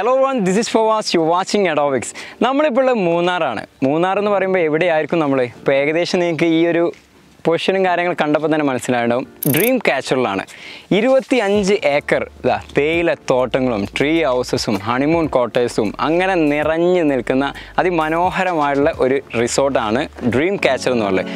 Hello one this is Fawaz you watching എഡോവിക്സ് നമ്മളിപ്പോൾ ഉള്ളത് മൂന്നാറാണ് മൂന്നാർ എന്ന് പറയുമ്പോൾ എവിടെയായിരിക്കും നമ്മൾ ഇപ്പോൾ ഏകദേശം നിങ്ങൾക്ക് ഈ ഒരു പൊസിഷനും കാര്യങ്ങളും കണ്ടപ്പോൾ തന്നെ മനസ്സിലായിട്ടുണ്ടാവും ഡ്രീം കാച്ചറിലാണ് ഇരുപത്തി അഞ്ച് ഏക്കർ ഇതാ തേയില തോട്ടങ്ങളും ട്രീ ഹൗസസും ഹണിമൂൺ കോട്ടേഴ്സും അങ്ങനെ നിറഞ്ഞു നിൽക്കുന്ന അതിമനോഹരമായിട്ടുള്ള ഒരു റിസോർട്ടാണ് ഡ്രീം കാച്ചർ എന്ന് പറയുന്നത്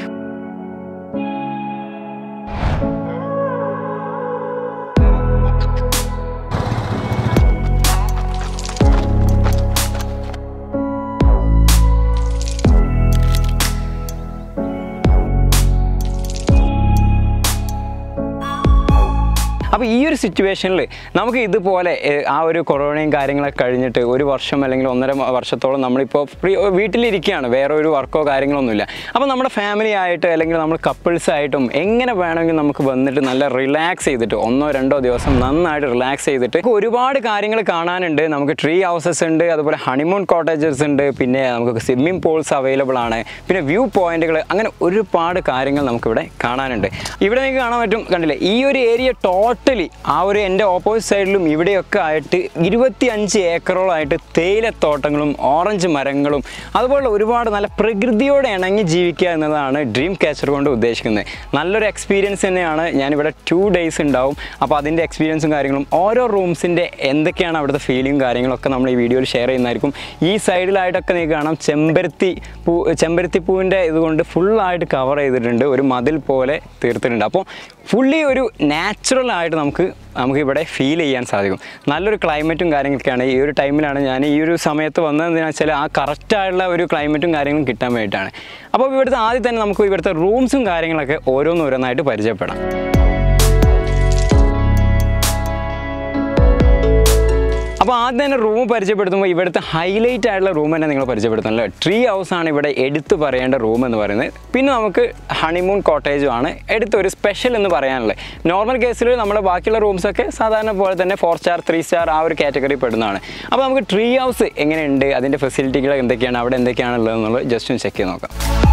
അപ്പോൾ ഈ ഒരു സിറ്റുവേഷനിൽ നമുക്ക് ഇതുപോലെ ഏഹ്, ആ ഒരു കൊറോണയും കാര്യങ്ങളൊക്കെ കഴിഞ്ഞിട്ട് ഒരു വർഷം അല്ലെങ്കിൽ ഒന്നര മ- വർഷത്തോളം നമ്മളിപ്പോൾ ഫ്രീ വീട്ടിലിരിക്കുകയാണ് വേറെ ഒരു വർക്കോ കാര്യങ്ങളൊന്നുമില്ല അപ്പോൾ നമ്മുടെ ഫാമിലി ആയിട്ട് അല്ലെങ്കിൽ നമ്മൾ കപ്പിൾസ് ആയിട്ടും എങ്ങനെ വേണമെങ്കിൽ നമുക്ക് വന്നിട്ട് നല്ല റിലാക്സ് ചെയ്തിട്ട് ഒന്നോ രണ്ടോ ദിവസം നന്നായിട്ട് റിലാക്സ് ചെയ്തിട്ട് നമുക്ക് ഒരുപാട് കാര്യങ്ങൾ കാണാനുണ്ട് നമുക്ക് ട്രീ ഹൗസസ് ഉണ്ട് അതുപോലെ ഹണിമൂൺ കോട്ടേജസ് ഉണ്ട് പിന്നെ നമുക്ക് സ്വിമ്മിംഗ് പൂൾസ് അവൈലബിൾ ആണ് പിന്നെ വ്യൂ പോയിന്റുകൾ അങ്ങനെ ഒരുപാട് കാര്യങ്ങൾ നമുക്കിവിടെ കാണാനുണ്ട് ഇവിടെ നിങ്ങൾക്ക് കാണാൻ പറ്റും കണ്ടില്ലേ ഈ ഒരു ഏരിയ ടോട്ടലി ആ ഒരു എൻ്റെ ഓപ്പോസിറ്റ് സൈഡിലും ഇവിടെയൊക്കെ ആയിട്ട് ഇരുപത്തി അഞ്ച് ഏക്കറോളായിട്ട് തേയിലത്തോട്ടങ്ങളും ഓറഞ്ച് മരങ്ങളും അതുപോലെ ഒരുപാട് നല്ല പ്രകൃതിയോടെ ഇണങ്ങി ജീവിക്കുക എന്നതാണ് ഡ്രീം കാച്ചർ കൊണ്ട് ഉദ്ദേശിക്കുന്നത് നല്ലൊരു എക്സ്പീരിയൻസ് തന്നെയാണ് ഞാനിവിടെ ടു ഡേയ്സ് ഉണ്ടാവും അപ്പോൾ അതിൻ്റെ എക്സ്പീരിയൻസും കാര്യങ്ങളും ഓരോ റൂംസിൻ്റെ എന്തൊക്കെയാണ് അവിടുത്തെ ഫീലിംഗ് കാര്യങ്ങളൊക്കെ നമ്മൾ ഈ വീഡിയോയിൽ ഷെയർ ചെയ്യുന്നതായിരിക്കും ഈ സൈഡിലായിട്ടൊക്കെ നിങ്ങൾക്ക് കാണാം ചെമ്പരത്തി പൂ ചെമ്പരത്തി പൂവിൻ്റെ ഇതുകൊണ്ട് ഫുള്ളായിട്ട് കവർ ചെയ്തിട്ടുണ്ട് ഒരു മതിൽ പോലെ തീർത്തിട്ടുണ്ട് അപ്പോൾ ഫുള്ളി ഒരു നാച്ചുറൽ ആയിട്ട് നമുക്ക് നമുക്ക് ഇവിടെ ഫീൽ ചെയ്യാൻ സാധിക്കും നല്ലൊരു ക്ലൈമറ്റും കാര്യങ്ങളൊക്കെയാണ് ഈ ഒരു ടൈമിലാണ് ഞാൻ ഈ ഒരു സമയത്ത് വന്നതെന്ന് വെച്ചാൽ ആ കറക്റ്റായുള്ള ഒരു ക്ലൈമറ്റും കാര്യങ്ങളും കിട്ടാൻ വേണ്ടിയിട്ടാണ് അപ്പോൾ ഇവിടുത്തെ ആദ്യം തന്നെ നമുക്ക് ഇവിടുത്തെ റൂംസും കാര്യങ്ങളൊക്കെ ഓരോന്നോരോന്നായിട്ട് പരിചയപ്പെടാം അപ്പോൾ ആദ്യം തന്നെ റൂം പരിചയപ്പെടുത്തുമ്പോൾ ഇവിടുത്തെ ഹൈലൈറ്റ് ആയിട്ടുള്ള റൂം തന്നെ നിങ്ങൾ പരിചയപ്പെടുത്തുന്നല്ലോ ട്രീ ഹൗസ് ആണ് ഇവിടെ എടുത്തു പറയേണ്ട റൂം എന്ന് പറയുന്നത് പിന്നെ നമുക്ക് ഹണിമൂൺ കോട്ടേജും ആണ് എടുത്ത ഒരു സ്പെഷ്യൽ എന്ന് പറയാനുള്ളത് നോർമൽ കേസിൽ നമ്മുടെ ബാക്കിയുള്ള റൂംസൊക്കെ സാധാരണ പോലെ തന്നെ ഫോർ സ്റ്റാർ ത്രീ സ്റ്റാർ ആ ഒരു കാറ്റഗറി പെടുന്നതാണ് അപ്പോൾ നമുക്ക് ട്രീ ഹൗസ് എങ്ങനെയുണ്ട് അതിൻ്റെ ഫെസിലിറ്റികൾ എന്തൊക്കെയാണ് അവിടെ എന്തൊക്കെയാണുള്ളത് എന്നുള്ളത് ജസ്റ്റ് ഒന്ന് ചെക്ക് ചെയ്ത് നോക്കാം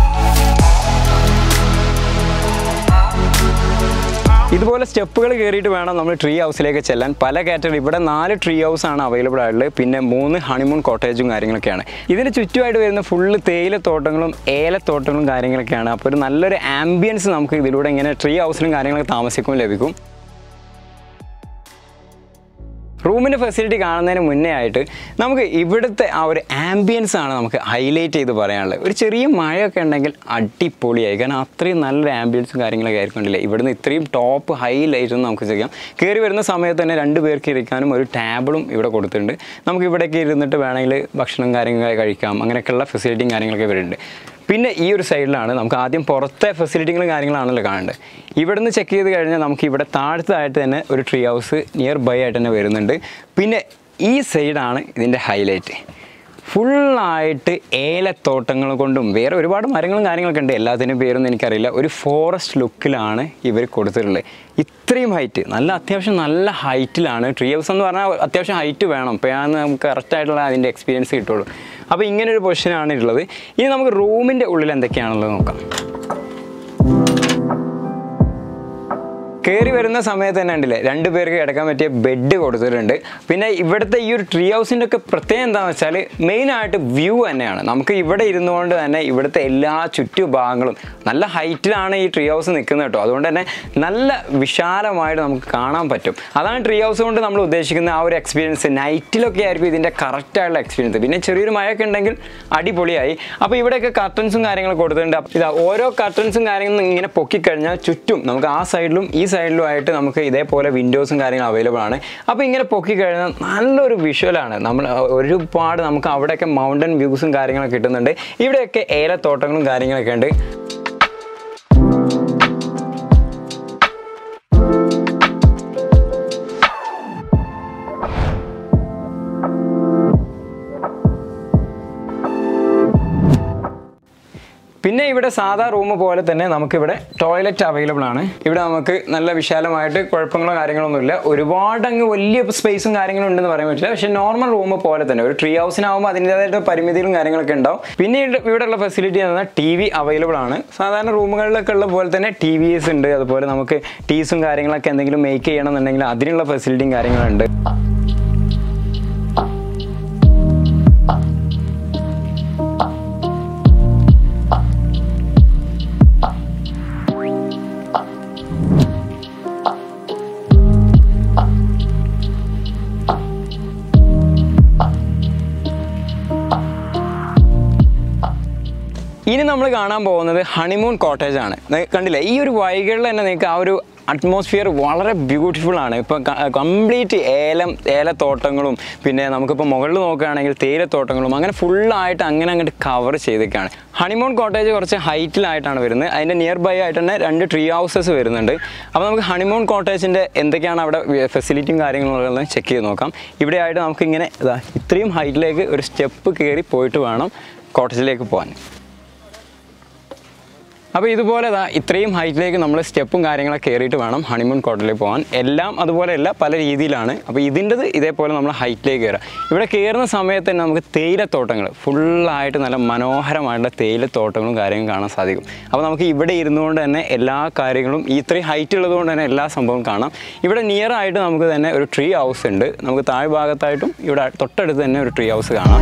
ഇതുപോലെ സ്റ്റെപ്പുകൾ കയറിയിട്ട് വേണം നമ്മൾ ട്രീ ഹൗസിലേക്ക് ചെല്ലാൻ പല കാറ്റഗറി ഇവിടെ നാല് ട്രീ ഹൗസ് ആണ് അവൈലബിൾ ആയിട്ടുള്ളത് പിന്നെ മൂന്ന് ഹണിമൂൺ കോട്ടേജും കാര്യങ്ങളൊക്കെയാണ് ഇതിന് ചുറ്റുമായിട്ട് വരുന്ന ഫുള്ള് തേയിലത്തോട്ടങ്ങളും ഏലത്തോട്ടങ്ങളും കാര്യങ്ങളൊക്കെയാണ് അപ്പോൾ ഒരു നല്ലൊരു ആംബിയൻസ് നമുക്ക് ഇതിലൂടെ ഇങ്ങനെ ട്രീ ഹൗസിലും കാര്യങ്ങളൊക്കെ താമസിക്കും ലഭിക്കും റൂമിൻ്റെ ഫെസിലിറ്റി കാണുന്നതിന് മുന്നേ ആയിട്ട് നമുക്ക് ഇവിടുത്തെ ആ ഒരു ആംബിയൻസ് ആണ് നമുക്ക് ഹൈലൈറ്റ് ചെയ്ത് പറയാനുള്ളത് ഒരു ചെറിയ മഴയൊക്കെ ഉണ്ടെങ്കിൽ അടിപൊളിയായി കാരണം അത്രയും നല്ലൊരു ആംബിയൻസും കാര്യങ്ങളൊക്കെ ആയിരിക്കണ്ടില്ലേ ഇവിടുന്ന് ഇത്രയും ടോപ്പ് ഹൈലൈറ്റ് നമുക്ക് ചെയ്യാം കയറി വരുന്ന സമയത്ത് തന്നെ രണ്ട് പേർക്ക് ഇരിക്കാനും ഒരു ടേബിളും ഇവിടെ കൊടുത്തിട്ടുണ്ട് നമുക്ക് ഇവിടേക്ക് ഇരുന്നിട്ട് വേണമെങ്കിൽ ഭക്ഷണം കാര്യങ്ങളൊക്കെ കഴിക്കാം അങ്ങനെയൊക്കെയുള്ള ഫെസിലിറ്റിയും കാര്യങ്ങളൊക്കെ വരുന്നുണ്ട് പിന്നെ ഈ ഒരു സൈഡിലാണ് നമുക്ക് ആദ്യം പുറത്തെ ഫെസിലിറ്റികളും കാര്യങ്ങളാണല്ലോ കാണേണ്ടത് ഇവിടുന്ന് ചെക്ക് ചെയ്ത് കഴിഞ്ഞാൽ നമുക്ക് ഇവിടെ താഴത്തായിട്ട് തന്നെ ഒരു ട്രീ ഹൗസ് നിയർ ബൈ ആയിട്ട് തന്നെ വരുന്നുണ്ട് പിന്നെ ഈ സൈഡാണ് ഇതിൻ്റെ ഹൈലൈറ്റ് ഫുള്ളായിട്ട് ഏലത്തോട്ടങ്ങൾ കൊണ്ടും വേറെ ഒരുപാട് മരങ്ങളും കാര്യങ്ങളൊക്കെ ഉണ്ട് എല്ലാത്തിനും പേരൊന്നും എനിക്കറിയില്ല ഒരു ഫോറസ്റ്റ് ലുക്കിലാണ് ഇവർ കൊടുത്തിട്ടുള്ളത് ഇത്രയും ഹൈറ്റ് നല്ല അത്യാവശ്യം നല്ല ഹൈറ്റിലാണ് ട്രീ ഹൗസ് എന്ന് പറഞ്ഞാൽ അത്യാവശ്യം ഹൈറ്റ് വേണം അപ്പോൾ ഞാൻ നമുക്ക് കറക്റ്റായിട്ടുള്ള അതിൻ്റെ എക്സ്പീരിയൻസ് കിട്ടുള്ളൂ അപ്പോൾ ഇങ്ങനെ ഒരു പൊസിഷനാണ് ഉള്ളത് ഇനി നമുക്ക് റൂമിൻ്റെ ഉള്ളിൽ എന്തൊക്കെയാണുള്ളത് നോക്കാം കയറി വരുന്ന സമയത്ത് തന്നെ ഉണ്ടല്ലേ രണ്ട് പേർക്ക് കിടക്കാൻ പറ്റിയ ബെഡ് കൊടുത്തിട്ടുണ്ട് പിന്നെ ഇവിടുത്തെ ഈ ഒരു ട്രീ ഹൗസിൻ്റെ ഒക്കെ പ്രത്യേകം എന്താണെന്ന് വെച്ചാൽ മെയിനായിട്ട് വ്യൂ തന്നെയാണ് നമുക്ക് ഇവിടെ ഇരുന്നുകൊണ്ട് തന്നെ ഇവിടുത്തെ എല്ലാ ചുറ്റുഭാഗങ്ങളും നല്ല ഹൈറ്റിലാണ് ഈ ട്രീ ഹൗസ് നിൽക്കുന്നത് കേട്ടോ അതുകൊണ്ട് തന്നെ നല്ല വിശാലമായിട്ട് നമുക്ക് കാണാൻ പറ്റും അതാണ് ട്രീ ഹൗസ് കൊണ്ട് നമ്മൾ ഉദ്ദേശിക്കുന്ന ആ ഒരു എക്സ്പീരിയൻസ് നൈറ്റിലൊക്കെ ആയിരിക്കും ഇതിൻ്റെ കറക്റ്റായുള്ള എക്സ്പീരിയൻസ് പിന്നെ ചെറിയൊരു മഴയൊക്കെ ഉണ്ടെങ്കിൽ അടിപൊളിയായി അപ്പോൾ ഇവിടെയൊക്കെ കർട്ടൻസും കാര്യങ്ങളും കൊടുത്തിട്ടുണ്ട് അപ്പോൾ ഇതാ ഓരോ കർട്ടൻസും കാര്യങ്ങളും ഇങ്ങനെ പൊക്കിക്കഴിഞ്ഞാൽ ചുറ്റും നമുക്ക് ആ സൈഡിലും ഈ സൈഡിലും ആയിട്ട് നമുക്ക് ഇതേപോലെ വിൻഡോസും കാര്യങ്ങളും അവൈലബിൾ ആണ് അപ്പോൾ ഇങ്ങനെ പൊക്കി കഴിഞ്ഞാൽ നല്ലൊരു വിഷ്വലാണ് നമ്മൾ ഒരുപാട് നമുക്ക് അവിടെയൊക്കെ മൗണ്ടൻ വ്യൂസും കാര്യങ്ങളൊക്കെ കിട്ടുന്നുണ്ട് ഇവിടെയൊക്കെ ഏലത്തോട്ടങ്ങളും കാര്യങ്ങളൊക്കെ ഉണ്ട് പിന്നെ ഇവിടെ സാധാ റൂം പോലെ തന്നെ നമുക്കിവിടെ ടോയ്ലറ്റ് അവൈലബിൾ ആണ് ഇവിടെ നമുക്ക് നല്ല വിശാലമായിട്ട് കുഴപ്പങ്ങളോ കാര്യങ്ങളൊന്നുമില്ല ഒരുപാട് അങ്ങ് വലിയ സ്പേസും കാര്യങ്ങളും ഉണ്ടെന്ന് പറയാൻ പറ്റില്ല പക്ഷേ നോർമൽ റൂം പോലെ തന്നെ ഒരു ട്രീ ഹൗസിനാകുമ്പോൾ അതിൻ്റെതായിട്ട് പരിമിതികളും കാര്യങ്ങളൊക്കെ ഉണ്ടാവും പിന്നെ ഇവിടെ ഇവിടെയുള്ള ഫെസിലിറ്റി എന്ന് പറഞ്ഞാൽ ടി വി അവൈലബിൾ ആണ് സാധാരണ റൂമുകളിലൊക്കെ ഉള്ള പോലെ തന്നെ ടി വിസ് ഉണ്ട് അതുപോലെ നമുക്ക് ടീസും കാര്യങ്ങളൊക്കെ എന്തെങ്കിലും മേക്ക് ചെയ്യണമെന്നുണ്ടെങ്കിൽ അതിനുള്ള ഫെസിലിറ്റിയും കാര്യങ്ങളുണ്ട് ഇനി നമ്മൾ കാണാൻ പോകുന്നത് ഹണിമൂൺ കോട്ടേജ് ആണ് നി- കണ്ടില്ലേ ഈ ഒരു വൈകളിൽ തന്നെ നിങ്ങൾക്ക് ആ ഒരു അറ്റ്മോസ്ഫിയർ വളരെ ബ്യൂട്ടിഫുൾ ആണ് ഇപ്പം കംപ്ലീറ്റ് ഏലം ഏലത്തോട്ടങ്ങളും പിന്നെ നമുക്കിപ്പോൾ മുകളിൽ നോക്കുകയാണെങ്കിൽ തേയിലത്തോട്ടങ്ങളും അങ്ങനെ ഫുള്ളായിട്ട് അങ്ങനെ അങ്ങോട്ട് കവർ ചെയ്തൊക്കെയാണ് ഹണിമൂൺ കോട്ടേജ് കുറച്ച് ഹൈറ്റിലായിട്ടാണ് വരുന്നത് അതിൻ്റെ നിയർ ബൈ ആയിട്ട് തന്നെ രണ്ട് ട്രീ ഹൗസസ് വരുന്നുണ്ട് അപ്പോൾ നമുക്ക് ഹണിമൂൺ കോട്ടേജിൻ്റെ എന്തൊക്കെയാണ് അവിടെ ഫെസിലിറ്റിയും കാര്യങ്ങളും ഉള്ളതെന്ന് ചെക്ക് ചെയ്ത് നോക്കാം ഇവിടെ ആയിട്ട് നമുക്ക് ഇങ്ങനെ ഇതാ ഇത്രയും ഹൈറ്റിലേക്ക് ഒരു സ്റ്റെപ്പ് കയറി പോയിട്ട് വേണം കോട്ടേജിലേക്ക് പോകാൻ അപ്പോൾ ഇതുപോലെ ദാ ഇത്രയും ഹൈറ്റിലേക്ക് നമ്മൾ സ്റ്റെപ്പും കാര്യങ്ങളൊക്കെ കയറിയിട്ട് വേണം ഹണിമൂൺ കോട്ടയിലേക്ക് പോകാൻ എല്ലാം അതുപോലെയല്ല പല രീതിയിലാണ് അപ്പോൾ ഇതിൻ്റെത് ഇതേപോലെ നമ്മൾ ഹൈറ്റിലേക്ക് കയറുക ഇവിടെ കയറുന്ന സമയത്ത് തന്നെ നമുക്ക് തേയിലത്തോട്ടങ്ങൾ ഫുള്ളായിട്ട് നല്ല മനോഹരമായിട്ടുള്ള തേയിലത്തോട്ടങ്ങളും കാര്യങ്ങളും കാണാൻ സാധിക്കും അപ്പോൾ നമുക്ക് ഇവിടെ ഇരുന്നുകൊണ്ട് തന്നെ എല്ലാ കാര്യങ്ങളും ഈ ഇത്രയും ഹൈറ്റ് ഉള്ളതുകൊണ്ട് തന്നെ എല്ലാ സംഭവവും കാണാം ഇവിടെ നിയർ ആയിട്ട് നമുക്ക് തന്നെ ഒരു ട്രീ ഹൗസ് ഉണ്ട് നമുക്ക് താഴ്ഭാഗത്തായിട്ടും ഇവിടെ തൊട്ടടുത്ത് തന്നെ ഒരു ട്രീ ഹൗസ് കാണാം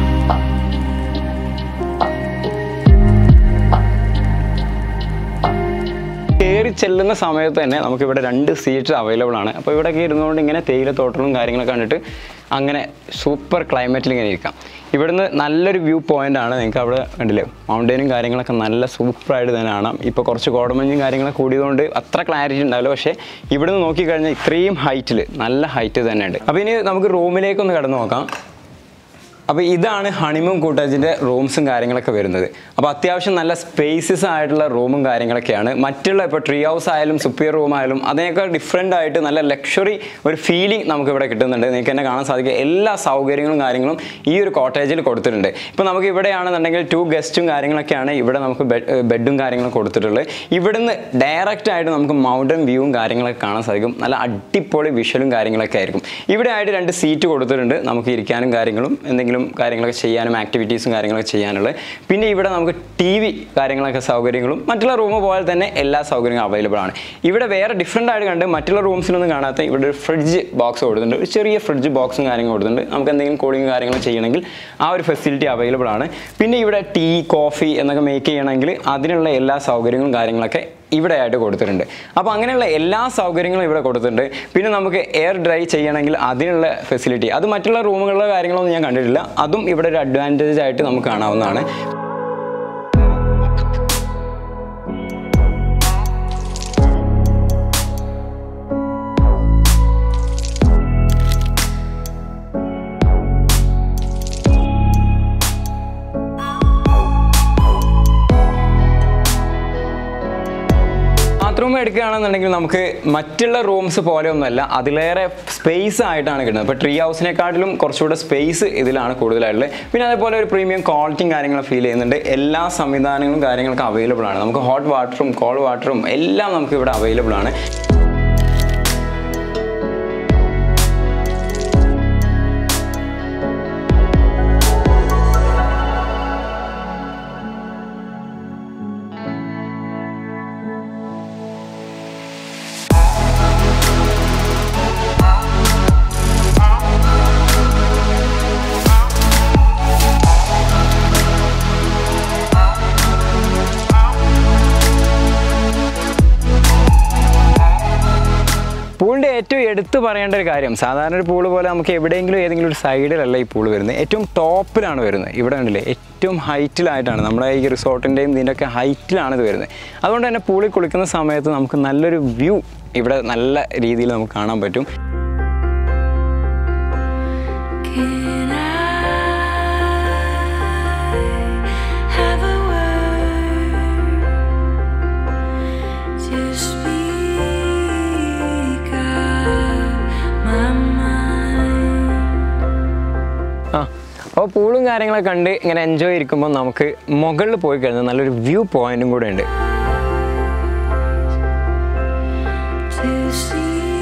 കയറി ചെല്ലുന്ന സമയത്ത് തന്നെ നമുക്ക് ഇവിടെ രണ്ട് സീറ്റ് അവൈലബിൾ ആണ് അപ്പോൾ ഇവിടെയൊക്കെ ഇരുന്നുകൊണ്ട് ഇങ്ങനെ തേയിലത്തോട്ടവും കാര്യങ്ങളൊക്കെ കണ്ടിട്ട് അങ്ങനെ സൂപ്പർ ക്ലൈമറ്റിൽ ഇങ്ങനെ ഇരിക്കാം ഇവിടുന്ന് നല്ലൊരു വ്യൂ പോയിന്റ് ആണ് നിങ്ങൾക്ക് അവിടെ കണ്ടില്ലേ മൗണ്ടൈനും കാര്യങ്ങളൊക്കെ നല്ല സൂപ്പറായിട്ട് തന്നെ കാണാം ഇപ്പോൾ കുറച്ച് കോടമഞ്ഞും കാര്യങ്ങളൊക്കെ കൂടിയതുകൊണ്ട് അത്ര ക്ലാരിറ്റി ഉണ്ടാവില്ല പക്ഷേ ഇവിടുന്ന് നോക്കിക്കഴിഞ്ഞാൽ ഇത്രയും ഹൈറ്റിൽ നല്ല ഹൈറ്റ് തന്നെയുണ്ട് അപ്പോൾ ഇനി നമുക്ക് റൂമിലേക്കൊന്ന് കടന്നു നോക്കാം അപ്പോൾ ഇതാണ് ഹണിമൂൺ കൂട്ടാജിൻ്റെ റൂംസും കാര്യങ്ങളൊക്കെ വരുന്നത് അപ്പോൾ അത്യാവശ്യം നല്ല സ്പേസസ് ആയിട്ടുള്ള റൂമും കാര്യങ്ങളൊക്കെയാണ് മറ്റുള്ള ഇപ്പോൾ ട്രീ ഹൗസ് ആയാലും സുപ്പിയർ റൂം ആയാലും അതിനേക്കാൾ ഡിഫറെൻ്റ് ആയിട്ട് നല്ല ലക്ഷറി ഒരു ഫീലിംഗ് നമുക്ക് ഇവിടെ കിട്ടുന്നുണ്ട് നിങ്ങൾക്ക് തന്നെ കാണാൻ സാധിക്കും എല്ലാ സൗകര്യങ്ങളും കാര്യങ്ങളും ഈ ഒരു കോട്ടേജിൽ കൊടുത്തിട്ടുണ്ട് ഇപ്പോൾ നമുക്ക് ഇവിടെയാണെന്നുണ്ടെങ്കിൽ ടു ഗസ്റ്റും കാര്യങ്ങളൊക്കെയാണ് ഇവിടെ നമുക്ക് ബെഡും കാര്യങ്ങളും കൊടുത്തിട്ടുള്ളത് ഇവിടുന്ന് ഡയറക്റ്റ് ആയിട്ട് നമുക്ക് മൗണ്ടൻ വ്യൂവും കാര്യങ്ങളൊക്കെ കാണാൻ സാധിക്കും നല്ല അടിപൊളി വിഷ്വലും കാര്യങ്ങളൊക്കെ ആയിരിക്കും ഇവിടെ ആയിട്ട് രണ്ട് സീറ്റ് കൊടുത്തിട്ടുണ്ട് നമുക്ക് ഇരിക്കാനും കാര്യങ്ങളും എന്തെങ്കിലും കാര്യങ്ങളൊക്കെ ചെയ്യാനും ആക്ടിവിറ്റീസും കാര്യങ്ങളൊക്കെ ചെയ്യാനുള്ളത് പിന്നെ ഇവിടെ നമുക്ക് ടി വി കാര്യങ്ങളൊക്കെ സൗകര്യങ്ങളും മറ്റുള്ള റൂം പോലെ തന്നെ എല്ലാ സൗകര്യങ്ങളും അവൈലബിൾ ആണ് ഇവിടെ വേറെ ഡിഫറെൻ്റ് ആയിട്ട് കണ്ട് മറ്റുള്ള റൂംസിലൊന്നും കാണാത്ത ഇവിടെ ഒരു ഫ്രിഡ്ജ് ബോക്സ് കൊടുത്തിട്ടുണ്ട് ഒരു ചെറിയ ഫ്രിഡ്ജ് ബോക്സും കാര്യങ്ങളും കൊടുത്തിട്ടുണ്ട് നമുക്ക് എന്തെങ്കിലും കൂളിംഗ് കാര്യങ്ങൾ ചെയ്യണമെങ്കിൽ ആ ഒരു ഫെസിലിറ്റി അവൈലബിൾ ആണ് പിന്നെ ഇവിടെ ടീ കോഫി എന്നൊക്കെ മേക്ക് ചെയ്യണമെങ്കിൽ അതിനുള്ള എല്ലാ സൗകര്യങ്ങളും കാര്യങ്ങളൊക്കെ ഇവിടെ ആയിട്ട് കൊടുത്തിട്ടുണ്ട് അപ്പോൾ അങ്ങനെയുള്ള എല്ലാ സൗകര്യങ്ങളും ഇവിടെ കൊടുത്തിട്ടുണ്ട് പിന്നെ നമുക്ക് എയർ ഡ്രൈ ചെയ്യണമെങ്കിൽ അതിനുള്ള ഫെസിലിറ്റി അത് മറ്റുള്ള റൂമുകളിലെ കാര്യങ്ങളൊന്നും ഞാൻ കണ്ടിട്ടില്ല അതും ഇവിടെ ഒരു അഡ്വാൻറ്റേജ് ആയിട്ട് നമുക്ക് കാണാവുന്നതാണ് ബാത്റൂം എടുക്കുകയാണെന്നുണ്ടെങ്കിൽ നമുക്ക് മറ്റുള്ള റൂംസ് പോലെ ഒന്നുമല്ല അതിലേറെ സ്പേസ് ആയിട്ടാണ് കിട്ടുന്നത് ഇപ്പോൾ ട്രീ ഹൗസിനെക്കാട്ടിലും കുറച്ചുകൂടെ സ്പേസ് ഇതിലാണ് കൂടുതലായിട്ടുള്ളത് പിന്നെ അതേപോലെ ഒരു പ്രീമിയം ക്വാളിറ്റിയും കാര്യങ്ങളും ഫീൽ ചെയ്യുന്നുണ്ട് എല്ലാ സംവിധാനങ്ങളും കാര്യങ്ങളൊക്കെ അവൈലബിൾ ആണ് നമുക്ക് ഹോട്ട് വാട്ടറും കോൾഡ് വാട്ടറും എല്ലാം നമുക്ക് ഇവിടെ അവൈലബിൾ ആണ് പൂളിൻ്റെ ഏറ്റവും എടുത്തു പറയേണ്ട ഒരു കാര്യം സാധാരണ ഒരു പൂള് പോലെ നമുക്ക് എവിടെയെങ്കിലും ഏതെങ്കിലും ഒരു സൈഡിലല്ല ഈ പൂള് വരുന്നത് ഏറ്റവും ടോപ്പിലാണ് വരുന്നത് ഇവിടെ ഉണ്ടല്ലേ ഏറ്റവും ഹൈറ്റിലായിട്ടാണ് നമ്മുടെ ഈ റിസോർട്ടിൻ്റെയും ഇതിൻ്റെയൊക്കെ ഹൈറ്റിലാണ് ഇത് വരുന്നത് അതുകൊണ്ട് തന്നെ പൂളിൽ കുളിക്കുന്ന സമയത്ത് നമുക്ക് നല്ലൊരു വ്യൂ ഇവിടെ നല്ല രീതിയിൽ നമുക്ക് കാണാൻ പറ്റും Can I have a word to speak of my mind? ആ അപ്പോൾ പൂളും കാര്യങ്ങളൊക്കെ കണ്ട് ഇങ്ങനെ എൻജോയ് ഇരിക്കുമ്പോൾ നമുക്ക് മുകളിൽ പോയി കഴിഞ്ഞാൽ നല്ലൊരു വ്യൂ പോയിന്റും കൂടെ ഉണ്ട് To see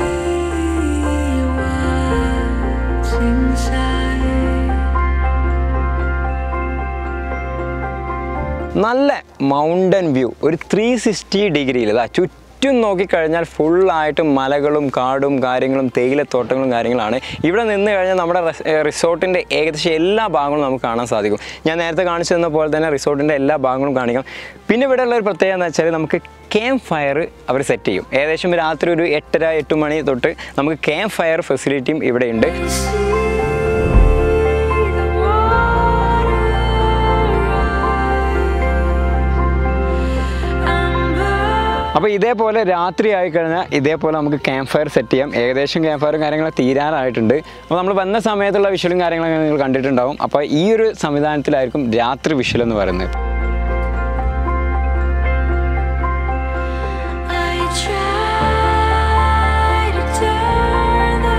what's inside. നല്ല മൗണ്ടൻ വ്യൂ ഒരു ത്രീ സിക്സ്റ്റി ഡിഗ്രിയിൽ ഇതാ ചുറ്റും നോക്കിക്കഴിഞ്ഞാൽ ഫുള്ളായിട്ട് മലകളും കാടും കാര്യങ്ങളും തേയിലത്തോട്ടങ്ങളും കാര്യങ്ങളാണ് ഇവിടെ നിന്ന് കഴിഞ്ഞാൽ നമ്മുടെ റിസോർട്ടിൻ്റെ ഏകദേശം എല്ലാ ഭാഗങ്ങളും നമുക്ക് കാണാൻ സാധിക്കും ഞാൻ നേരത്തെ കാണിച്ചു തന്ന പോലെ തന്നെ റിസോർട്ടിൻ്റെ എല്ലാ ഭാഗങ്ങളും കാണിക്കാം പിന്നെ ഇവിടെ ഉള്ള ഒരു പ്രത്യേകത എന്ന് വെച്ചാൽ നമുക്ക് ക്യാമ്പ് ഫയർ അവർ സെറ്റ് ചെയ്യും ഏകദേശം രാത്രി ഒരു എട്ടര എട്ട് മണി തൊട്ട് നമുക്ക് ക്യാമ്പ് ഫയർ ഫെസിലിറ്റിയും ഇവിടെ ഉണ്ട് See the water അപ്പോൾ ഇതേപോലെ രാത്രി ആയി കഴിഞ്ഞാൽ ഇതേപോലെ നമുക്ക് ക്യാമ്പ് ഫയർ സെറ്റ് ചെയ്യാം ഏകദേശം ക്യാമ്പ് ഫയറും കാര്യങ്ങളൊക്കെ തീരാറായിട്ടുണ്ട് അപ്പോൾ നമ്മൾ വന്ന സമയത്തുള്ള വിഷ്വലും കാര്യങ്ങളൊക്കെ നിങ്ങൾ കണ്ടിട്ടുണ്ടാവും അപ്പോൾ ഈ ഒരു സംവിധാനത്തിലായിരിക്കും രാത്രി വിഷ്വൽ എന്ന് പറയുന്നത് I try to turn the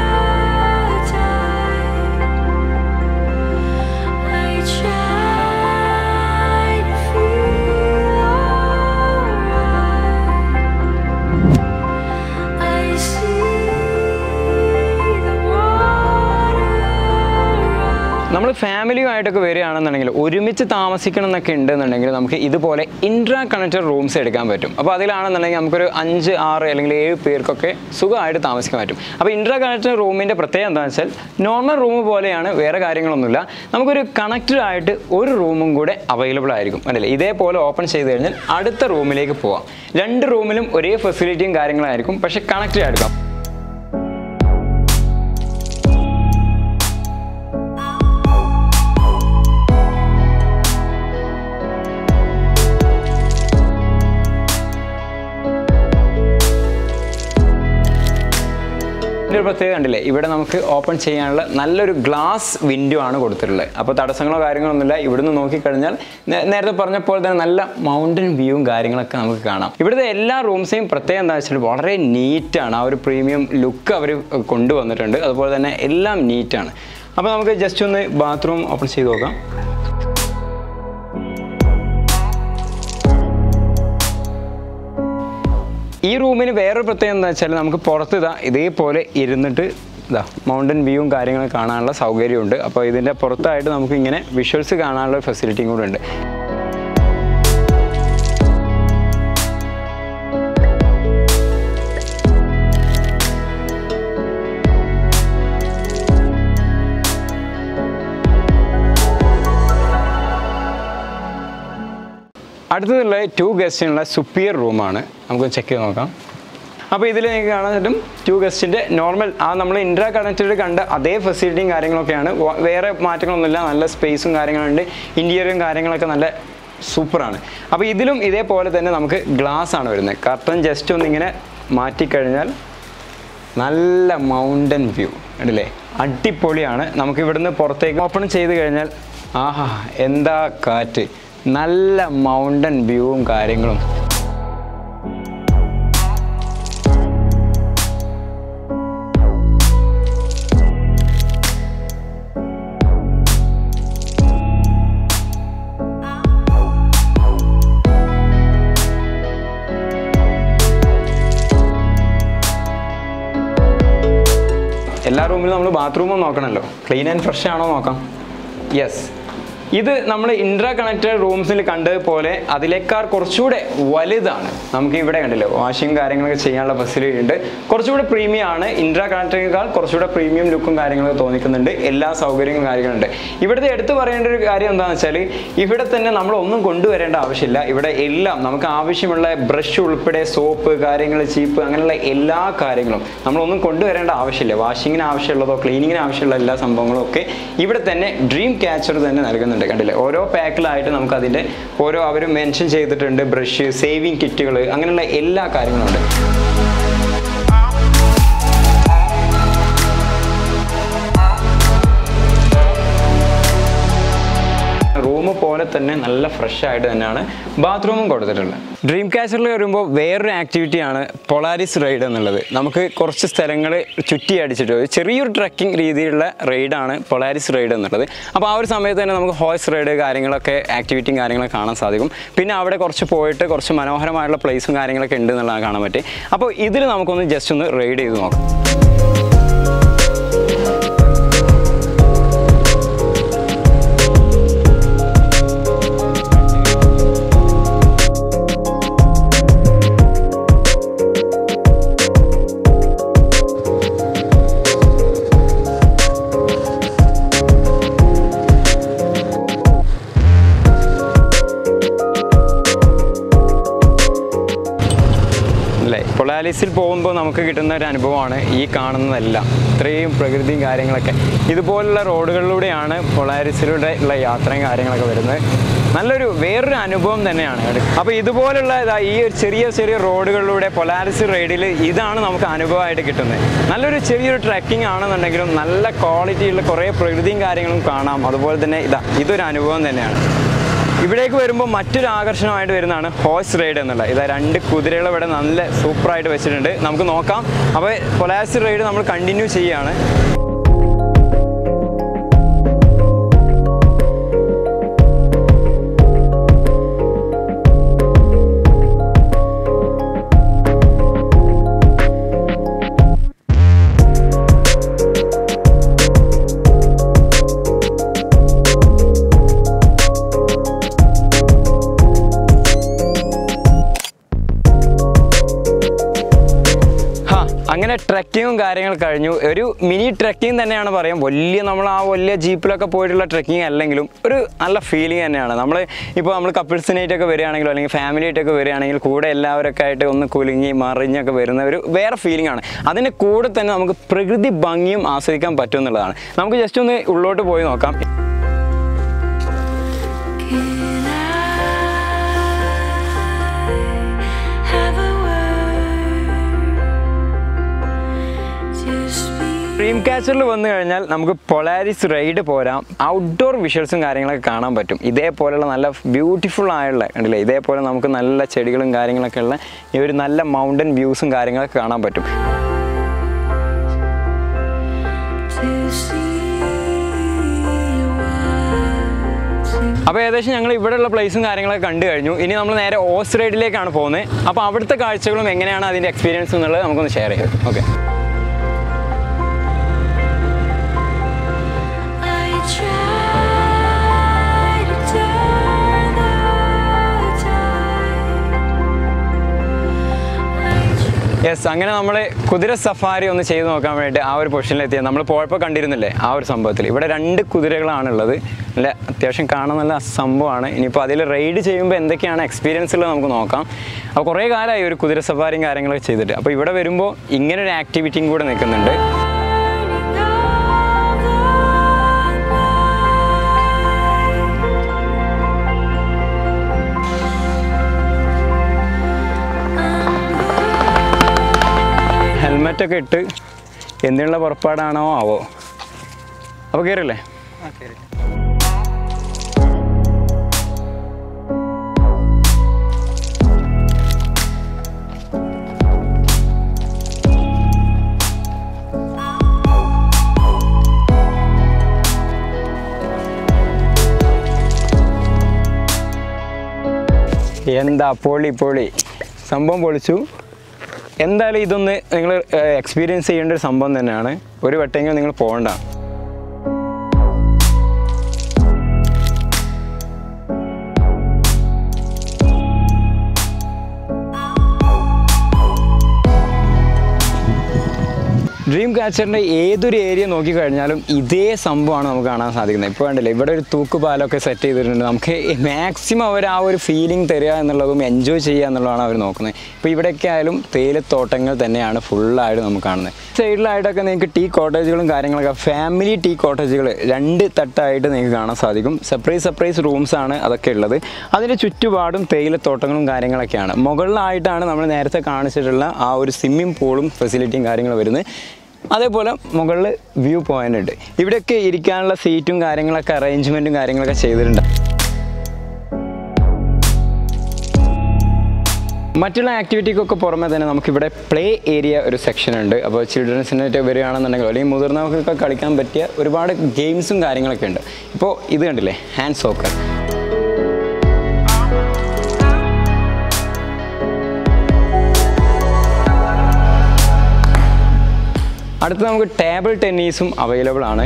tide. I try to feel alright. I see the water rise. നമ്മൾ ഫാമിലിയുമായിട്ടൊക്കെ വരികയാണെന്നുണ്ടെങ്കിൽ ഒരുമിച്ച് താമസിക്കണം എന്നൊക്കെ ഉണ്ടെന്നുണ്ടെങ്കിൽ നമുക്ക് ഇതുപോലെ ഇൻട്രാ കണക്റ്റഡ് റൂംസ് എടുക്കാൻ പറ്റും അപ്പോൾ അതിലാണെന്നുണ്ടെങ്കിൽ നമുക്കൊരു അഞ്ച് ആറ് അല്ലെങ്കിൽ ഏഴ് പേർക്കൊക്കെ സുഖമായിട്ട് താമസിക്കാൻ പറ്റും അപ്പോൾ ഇൻട്രാ കണക്റ്റഡ് റൂമിൻ്റെ പ്രത്യേകത എന്താണെന്ന് വെച്ചാൽ നോർമൽ റൂം പോലെയാണ് വേറെ കാര്യങ്ങളൊന്നുമില്ല നമുക്കൊരു കണക്റ്റഡ് ആയിട്ട് ഒരു റൂമും കൂടെ അവൈലബിൾ ആയിരിക്കും അല്ലേ ഇതേപോലെ ഓപ്പൺ ചെയ്ത് കഴിഞ്ഞാൽ അടുത്ത റൂമിലേക്ക് പോവാം രണ്ട് റൂമിലും ഒരേ ഫെസിലിറ്റിയും കാര്യങ്ങളായിരിക്കും പക്ഷേ കണക്റ്റഡ് ആയിരിക്കും ഇതിൻ്റെ ഒരു പ്രത്യേകത കണ്ടില്ലേ ഇവിടെ നമുക്ക് ഓപ്പൺ ചെയ്യാനുള്ള നല്ലൊരു ഗ്ലാസ് വിൻഡോ ആണ് കൊടുത്തിട്ടുള്ളത് അപ്പോൾ തടസ്സങ്ങളോ കാര്യങ്ങളൊന്നുമില്ല ഇവിടുന്ന് നോക്കിക്കഴിഞ്ഞാൽ നേ- നേരത്തെ പറഞ്ഞ പോലെ തന്നെ നല്ല മൗണ്ടൻ വ്യൂവും കാര്യങ്ങളൊക്കെ നമുക്ക് കാണാം ഇവിടുത്തെ എല്ലാ റൂംസെയും പ്രത്യേകം എന്താ വെച്ചാൽ വളരെ നീറ്റാണ് ആ ഒരു പ്രീമിയം ലുക്ക് അവർ കൊണ്ടുവന്നിട്ടുണ്ട് അതുപോലെ തന്നെ എല്ലാം നീറ്റാണ് അപ്പോൾ നമുക്ക് ജസ്റ്റ് ഒന്ന് ബാത്റൂം ഓപ്പൺ ചെയ്ത് നോക്കാം ഈ റൂമിന് വേറൊരു പ്രത്യേകത എന്താ വെച്ചാൽ നമുക്ക് പുറത്ത് ഇതാ ഇതേപോലെ ഇരുന്നിട്ട് ഇതാ മൗണ്ടൻ വ്യൂവും കാര്യങ്ങളും കാണാനുള്ള സൗകര്യമുണ്ട് അപ്പോൾ ഇതിൻ്റെ പുറത്തായിട്ട് നമുക്ക് ഇങ്ങനെ വിഷ്വൽസ് കാണാനുള്ള ഫെസിലിറ്റിയും കൂടെ ഉണ്ട് അടുത്തതുള്ള ടു ഗസ്റ്റിനുള്ള സുപ്പിയർ റൂമാണ് നമുക്ക് ചെക്ക് ചെയ്ത് നോക്കാം അപ്പോൾ ഇതിൽ നിങ്ങൾക്ക് കാണാൻ പറ്റും ടു ഗസ്റ്റിൻ്റെ നോർമൽ ആ നമ്മൾ ഇൻട്രാ കണക്റ്റഡ് കണ്ട അതേ ഫെസിലിറ്റിയും കാര്യങ്ങളൊക്കെയാണ് വ- വേറെ മാറ്റങ്ങളൊന്നുമില്ല നല്ല സ്പേസും കാര്യങ്ങളുണ്ട് ഇൻറ്റീരിയറും കാര്യങ്ങളൊക്കെ നല്ല സൂപ്പറാണ് അപ്പോൾ ഇതിലും ഇതേപോലെ തന്നെ നമുക്ക് ഗ്ലാസ് ആണ് വരുന്നത് കർട്ടൻ ജസ്റ്റ് ഒന്നിങ്ങനെ മാറ്റിക്കഴിഞ്ഞാൽ നല്ല മൗണ്ടൻ വ്യൂ ഉണ്ടല്ലേ അടിപൊളിയാണ് നമുക്ക് ഇവിടുന്ന് പുറത്തേക്ക് ഓപ്പൺ ചെയ്ത് കഴിഞ്ഞാൽ ആഹാ എന്താ കാറ്റ് നല്ല മൗണ്ടൻ വ്യൂവും കാര്യങ്ങളും എല്ലാ റൂമിലും നമ്മൾ ബാത്റൂമും നോക്കണമല്ലോ ക്ലീൻ ആൻഡ് ഫ്രഷ് ആണോ നോക്കാം യെസ് ഇത് നമ്മൾ ഇൻട്രാ കണക്റ്റഡ് റൂംസിൽ കണ്ടതുപോലെ അതിലേക്കാൾ കുറച്ചുകൂടെ വലുതാണ് നമുക്ക് ഇവിടെ കണ്ടില്ലേ വാഷിംഗ് കാര്യങ്ങളൊക്കെ ചെയ്യാനുള്ള ഫെസിലിറ്റി ഉണ്ട് കുറച്ചുകൂടെ പ്രീമിയം ആണ് ഇൻട്രാ കണക്റ്റഡിനേക്കാൾ കുറച്ചുകൂടെ പ്രീമിയം ലുക്കും കാര്യങ്ങളൊക്കെ തോന്നിക്കുന്നുണ്ട് എല്ലാ സൗകര്യങ്ങളും കാര്യങ്ങളുണ്ട് ഇവിടുത്തെ എടുത്തു പറയേണ്ട ഒരു കാര്യം എന്താണെന്ന് വെച്ചാൽ ഇവിടെ തന്നെ നമ്മൾ ഒന്നും കൊണ്ടുവരേണ്ട ആവശ്യമില്ല ഇവിടെ എല്ലാം നമുക്ക് ആവശ്യമുള്ള ബ്രഷ് ഉൾപ്പെടെ സോപ്പ് കാര്യങ്ങൾ ചീപ്പ് അങ്ങനെയുള്ള എല്ലാ കാര്യങ്ങളും നമ്മളൊന്നും കൊണ്ടുവരേണ്ട ആവശ്യമില്ല വാഷിങ്ങിന് ആവശ്യമുള്ളതോ ക്ലീനിങ്ങിന് ആവശ്യമുള്ള എല്ലാ സംഭവങ്ങളും ഒക്കെ ഇവിടെ തന്നെ ഡ്രീം ക്യാച്ചർ തന്നെ നൽകുന്നുണ്ട് കണ്ടില്ലേ ഓരോ പാക്കിലായിട്ട് നമുക്ക് അതിൻ്റെ ഓരോ അവർ മെൻഷൻ ചെയ്തിട്ടുണ്ട് ബ്രഷ് സേവിങ് കിറ്റുകൾ അങ്ങനെയുള്ള എല്ലാ കാര്യങ്ങളും ഉണ്ട് റൂം പോലെ തന്നെ നല്ല ഫ്രഷ് ആയിട്ട് തന്നെയാണ് ബാത്റൂമും കൊടുത്തിട്ടുള്ളത് ഡ്രീം ക്യാച്ചറിൽ വരുമ്പോൾ വേറൊരു ആക്ടിവിറ്റിയാണ് പൊളാരിസ് റൈഡ് എന്നുള്ളത് നമുക്ക് കുറച്ച് സ്ഥലങ്ങൾ ചുറ്റി അടിച്ചിട്ട് ഒരു ചെറിയൊരു ട്രക്കിംഗ് രീതിയിലുള്ള റൈഡാണ് പൊളാരിസ് റൈഡ് എന്നുള്ളത് അപ്പോൾ ആ ഒരു സമയത്ത് തന്നെ നമുക്ക് ഹോഴ്സ് റൈഡ് കാര്യങ്ങളൊക്കെ ആക്ടിവിറ്റിയും കാര്യങ്ങളൊക്കെ കാണാൻ സാധിക്കും പിന്നെ അവിടെ കുറച്ച് പോയിട്ട് കുറച്ച് മനോഹരമായിട്ടുള്ള പ്ലേസും കാര്യങ്ങളൊക്കെ ഉണ്ട് എന്നുള്ളതാണ് കാണാൻ പറ്റി അപ്പോൾ ഇതിൽ നമുക്കൊന്ന് ജസ്റ്റ് ഒന്ന് റൈഡ് ചെയ്ത് നോക്കാം അല്ലേ പൊളാലിസിൽ പോകുമ്പോൾ നമുക്ക് കിട്ടുന്ന ഒരു അനുഭവമാണ് ഈ കാണുന്നതെല്ലാം ഇത്രയും പ്രകൃതിയും കാര്യങ്ങളൊക്കെ ഇതുപോലുള്ള റോഡുകളിലൂടെയാണ് പൊളാരിസിലൂടെ ഉള്ള യാത്രയും കാര്യങ്ങളൊക്കെ വരുന്നത് നല്ലൊരു വേറൊരു അനുഭവം തന്നെയാണ് അപ്പോൾ ഇതുപോലുള്ള ഇതാ ഈ ഒരു ചെറിയ ചെറിയ റോഡുകളിലൂടെ പൊലാരിസ് റൈഡിൽ ഇതാണ് നമുക്ക് അനുഭവമായിട്ട് കിട്ടുന്നത് നല്ലൊരു ചെറിയൊരു ട്രക്കിംഗ് ആണെന്നുണ്ടെങ്കിലും നല്ല ക്വാളിറ്റിയുള്ള കുറേ പ്രകൃതിയും കാര്യങ്ങളും കാണാം അതുപോലെ തന്നെ ഇതാ ഇതൊരു അനുഭവം തന്നെയാണ് ഇവിടേക്ക് വരുമ്പോൾ മറ്റൊരു ആകർഷണമായിട്ട് വരുന്നതാണ് ഹോഴ്സ് റൈഡ് എന്നുള്ളത് ഇതാ രണ്ട് കുതിരകൾ ഇവിടെ നല്ല സൂപ്പറായിട്ട് വെച്ചിട്ടുണ്ട് നമുക്ക് നോക്കാം അപ്പോൾ പൊലാസ് റൈഡ് നമ്മൾ കണ്ടിന്യൂ ചെയ്യുകയാണ് ഹാ അങ്ങനെ ട്രക്കിങ്ങും കാര്യങ്ങൾ കഴിഞ്ഞു ഒരു മിനി ട്രക്കിംഗ് തന്നെയാണ് പറയാം വലിയ നമ്മൾ ആ വലിയ ജീപ്പിലൊക്കെ പോയിട്ടുള്ള ട്രക്കിംഗ് അല്ലെങ്കിലും ഒരു നല്ല ഫീലിംഗ് തന്നെയാണ് നമ്മൾ ഇപ്പോൾ നമ്മൾ കപ്പിൾസിനായിട്ടൊക്കെ വരികയാണെങ്കിലും അല്ലെങ്കിൽ ഫാമിലി ആയിട്ടൊക്കെ വരികയാണെങ്കിൽ കൂടെ എല്ലാവരൊക്കെ ആയിട്ട് ഒന്ന് കുലുങ്ങി മറിഞ്ഞൊക്കെ വരുന്ന ഒരു വേറെ ഫീലിംഗ് ആണ് അതിന് കൂടെ തന്നെ നമുക്ക് പ്രകൃതി ഭംഗിയും ആസ്വദിക്കാൻ പറ്റും എന്നുള്ളതാണ് നമുക്ക് ജസ്റ്റ് ഒന്ന് ഉള്ളോട്ട് പോയി നോക്കാം Can I have a word to speak? Dream ക്യാച്ചറിൽ വന്നു കഴിഞ്ഞാൽ നമുക്ക് പൊളാരിസ് റൈഡ് പോരാം ഔട്ട്ഡോർ വിഷ്വൽസും കാര്യങ്ങളൊക്കെ കാണാൻ പറ്റും ഇതേപോലെയുള്ള നല്ല ബ്യൂട്ടിഫുൾ ആയുള്ള കണ്ടില്ലേ ഇതേപോലെ നമുക്ക് നല്ല ചെടികളും കാര്യങ്ങളൊക്കെ ഉള്ള ഈ ഒരു നല്ല മൗണ്ടൻ വ്യൂസും കാര്യങ്ങളൊക്കെ കാണാൻ പറ്റും To see what's in അപ്പോൾ ഏകദേശം ഞങ്ങൾ ഇവിടെയുള്ള പ്ലേസും കാര്യങ്ങളൊക്കെ കണ്ടു കഴിഞ്ഞു ഇനി നമ്മൾ നേരെ ഓസ് റൈഡിലേക്കാണ് പോകുന്നത് അപ്പോൾ അവിടുത്തെ കാഴ്ചകളും എങ്ങനെയാണ് അതിൻ്റെ എക്സ്പീരിയൻസ് എന്നുള്ളത് നമുക്കൊന്ന് ഷെയർ ചെയ്യാം okay I try to turn the tide. I try. Yes അങ്ങനെ നമ്മൾ കുതിര സഫാരി ഒന്ന് ചെയ്ത് നോക്കാൻ വേണ്ടിയിട്ട് ആ ഒരു പൊസിഷനിലെത്തിയ നമ്മൾ പോയപ്പോൾ കണ്ടിരുന്നില്ലേ ആ ഒരു സംഭവത്തിൽ ഇവിടെ രണ്ട് കുതിരകളാണുള്ളത് നല്ല അത്യാവശ്യം കാണാൻ നല്ല സംഭവമാണ് ഇനിയിപ്പോൾ അതിൽ റൈഡ് ചെയ്യുമ്പോൾ എന്തൊക്കെയാണ് എക്സ്പീരിയൻസ് ഉള്ളത് നമുക്ക് നോക്കാം അപ്പോൾ കുറേ കാലമായി ഒരു കുതിര സഫാരിയും കാര്യങ്ങളൊക്കെ ചെയ്തിട്ട് അപ്പോൾ ഇവിടെ വരുമ്പോൾ ഇങ്ങനെ ഒരു ആക്ടിവിറ്റിയും കൂടെ നിൽക്കുന്നുണ്ട് ഹെൽമെറ്റൊക്കെ ഇട്ട് എന്തിനുള്ള പുറപ്പാടാണോ ആവോ അപ്പോൾ കയറില്ലേ എന്താ പൊളി പൊളി സംഭവം പൊളിച്ചു എന്തായാലും ഇതൊന്ന് നിങ്ങൾ എക്സ്പീരിയൻസ് ചെയ്യേണ്ട ഒരു സംഭവം തന്നെയാണ് ഒരു വട്ടെങ്കിലും നിങ്ങൾ പോകണ്ട ഡ്രീം ക്യാച്ചറിൻ്റെ ഏതൊരു ഏരിയ നോക്കിക്കഴിഞ്ഞാലും ഇതേ സംഭവമാണ് നമുക്ക് കാണാൻ സാധിക്കുന്നത് ഇപ്പോൾ വേണ്ടില്ല ഇവിടെ ഒരു തൂക്കുപാലമൊക്കെ സെറ്റ് ചെയ്തിട്ടുണ്ട് നമുക്ക് മാക്സിമം അവർ ആ ഒരു ഫീലിംഗ് തരിക എന്നുള്ളതും എൻജോയ് ചെയ്യുക എന്നുള്ളതാണ് അവർ നോക്കുന്നത് ഇപ്പോൾ ഇവിടെയൊക്കെ ആയാലും തേയിലത്തോട്ടങ്ങൾ തന്നെയാണ് ഫുള്ളായിട്ട് നമുക്ക് കാണുന്നത് സൈഡിലായിട്ടൊക്കെ നിങ്ങൾക്ക് ടീ കോട്ടേജുകളും കാര്യങ്ങളൊക്കെ ഫാമിലി ടീ കോട്ടേജുകൾ രണ്ട് തട്ടായിട്ട് നിങ്ങൾക്ക് കാണാൻ സാധിക്കും സെപ്പറേറ്റ് സെപ്പറേറ്റ് റൂംസ് ആണ് അതൊക്കെ ഉള്ളത് അതിൻ്റെ ചുറ്റുപാടും തേയിലത്തോട്ടങ്ങളും കാര്യങ്ങളൊക്കെയാണ് മുകളിലായിട്ടാണ് നമ്മൾ നേരത്തെ കാണിച്ചിട്ടുള്ള ആ ഒരു സ്വിമ്മിംഗ് പൂളും ഫെസിലിറ്റിയും കാര്യങ്ങളും വരുന്നത് അതേപോലെ മുകളിൽ വ്യൂ പോയിന്റ് ഉണ്ട് ഇവിടെയൊക്കെ ഇരിക്കാനുള്ള സീറ്റും കാര്യങ്ങളൊക്കെ അറേഞ്ച്മെൻറ്റും കാര്യങ്ങളൊക്കെ ചെയ്തിട്ടുണ്ട് മറ്റുള്ള ആക്ടിവിറ്റിക്കൊക്കെ പുറമെ തന്നെ നമുക്കിവിടെ പ്ലേ ഏരിയ ഒരു സെക്ഷൻ ഉണ്ട് അപ്പോൾ ചിൽഡ്രൻസിനായിട്ട് വരികയാണെന്നുണ്ടെങ്കിൽ അല്ലെങ്കിൽ മുതിർന്നവർക്കൊക്കെ കളിക്കാൻ പറ്റിയ ഒരുപാട് ഗെയിംസും കാര്യങ്ങളൊക്കെ ഉണ്ട് ഇപ്പോൾ ഇത് കണ്ടില്ലേ ഹാൻഡ് സോക്കർ അടുത്ത് നമുക്ക് ടേബിൾ ടെന്നീസും അവൈലബിൾ ആണ്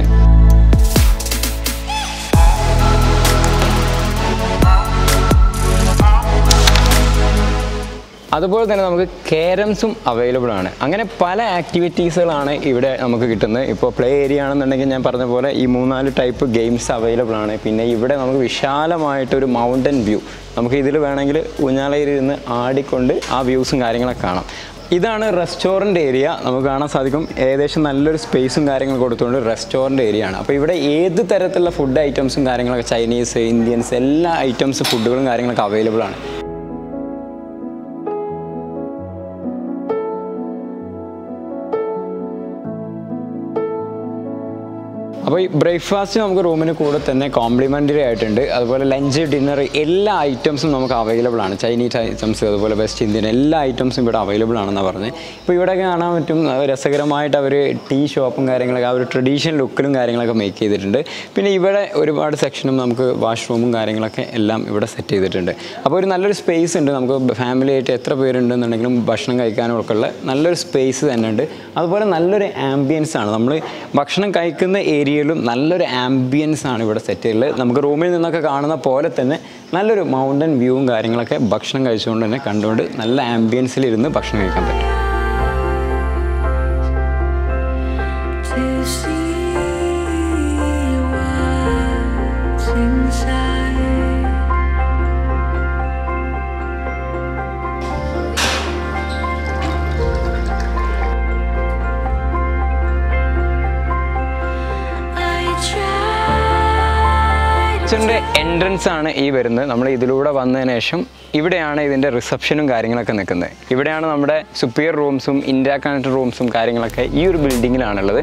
അതുപോലെ തന്നെ നമുക്ക് കേരംസും അവൈലബിൾ ആണ് അങ്ങനെ പല ആക്ടിവിറ്റീസുകളാണ് ഇവിടെ നമുക്ക് കിട്ടുന്നത് ഇപ്പോൾ പ്ലേ ഏരിയ ആണെന്നുണ്ടെങ്കിൽ ഞാൻ പറഞ്ഞ പോലെ ഈ മൂന്നാല് ടൈപ്പ് ഗെയിംസ് അവൈലബിൾ ആണ് പിന്നെ ഇവിടെ നമുക്ക് വിശാലമായിട്ടൊരു മൗണ്ടൻ വ്യൂ നമുക്ക് ഇതിൽ വേണമെങ്കിൽ ഊഞ്ഞാലയിരുന്ന് ആടിക്കൊണ്ട് ആ വ്യൂസും കാര്യങ്ങളൊക്കെ കാണാം ഇതാണ് റെസ്റ്റോറൻറ്റ് ഏരിയ നമുക്ക് കാണാൻ സാധിക്കും ഏകദേശം നല്ലൊരു സ്പേസും കാര്യങ്ങളും കൊടുത്തുകൊണ്ട് റെസ്റ്റോറൻറ്റ് ഏരിയ ആണ് അപ്പോൾ ഇവിടെ ഏത് തരത്തിലുള്ള ഫുഡ് ഐറ്റംസും കാര്യങ്ങളൊക്കെ ചൈനീസ് ഇന്ത്യൻസ് എല്ലാ ഐറ്റംസ് ഫുഡുകളും കാര്യങ്ങളൊക്കെ അവൈലബിൾ ആണ് അപ്പോൾ ഈ ബ്രേക്ക്ഫാസ്റ്റ് നമുക്ക് റൂമിന് കൂടെ തന്നെ കോംപ്ലിമെൻ്ററി ആയിട്ടുണ്ട് അതുപോലെ ലഞ്ച് ഡിന്നർ എല്ലാ ഐറ്റംസും നമുക്ക് അവൈലബിൾ ആണ് ചൈനീസ് ഐറ്റംസ് അതുപോലെ വെസ്റ്റ് ഇന്ത്യൻ എല്ലാ ഐറ്റംസും ഇവിടെ അവൈലബിൾ ആണെന്ന് പറഞ്ഞത് ഇപ്പോൾ ഇവിടെ കാണാൻ പറ്റും അത് രസകരമായിട്ട് അവർ ടീ ഷോപ്പും കാര്യങ്ങളൊക്കെ ആ ഒരു ട്രഡീഷണൽ ലുക്കിലും കാര്യങ്ങളൊക്കെ മേക്ക് ചെയ്തിട്ടുണ്ട് പിന്നെ ഇവിടെ ഒരുപാട് സെക്ഷനും നമുക്ക് വാഷ്റൂമും കാര്യങ്ങളൊക്കെ എല്ലാം ഇവിടെ സെറ്റ് ചെയ്തിട്ടുണ്ട് അപ്പോൾ ഒരു നല്ലൊരു സ്പേസ് ഉണ്ട് നമുക്ക് ഫാമിലി ആയിട്ട് എത്ര പേരുണ്ടെന്നുണ്ടെങ്കിലും ഭക്ഷണം കഴിക്കാനും ഒക്കെ ഉള്ള നല്ലൊരു സ്പേസ് തന്നെ ഉണ്ട് അതുപോലെ നല്ലൊരു ആംബിയൻസ് ആണ് നമ്മൾ ഭക്ഷണം കഴിക്കുന്ന ഏരിയയിലും നല്ലൊരു ആംബിയൻസ് ആണ് ഇവിടെ സെറ്റ് ചെയ്തിട്ടുള്ളത് നമുക്ക് റൂമിൽ നിന്നൊക്കെ കാണുന്ന പോലെ തന്നെ നല്ലൊരു മൗണ്ടൻ വ്യൂവും കാര്യങ്ങളൊക്കെ ഭക്ഷണം കഴിച്ചുകൊണ്ട് തന്നെ കണ്ടുകൊണ്ട് നല്ല ആംബിയൻസിൽ ഇരുന്ന് ഭക്ഷണം കഴിക്കാൻ പറ്റും to see what's inside. I tried കിച്ചണിൻ്റെ എൻട്രൻസ് ആണ് ഈ വരുന്നത് നമ്മൾ ഇതിലൂടെ വന്നതിന് ശേഷം ഇവിടെയാണ് ഇതിൻ്റെ റിസപ്ഷനും കാര്യങ്ങളൊക്കെ നിൽക്കുന്നത് ഇവിടെയാണ് നമ്മുടെ സുപ്പിയർ റൂംസും ഇന്ത്യ കണക്ട് റൂംസും കാര്യങ്ങളൊക്കെ ഈ ഒരു ബിൽഡിങ്ങിലാണുള്ളത്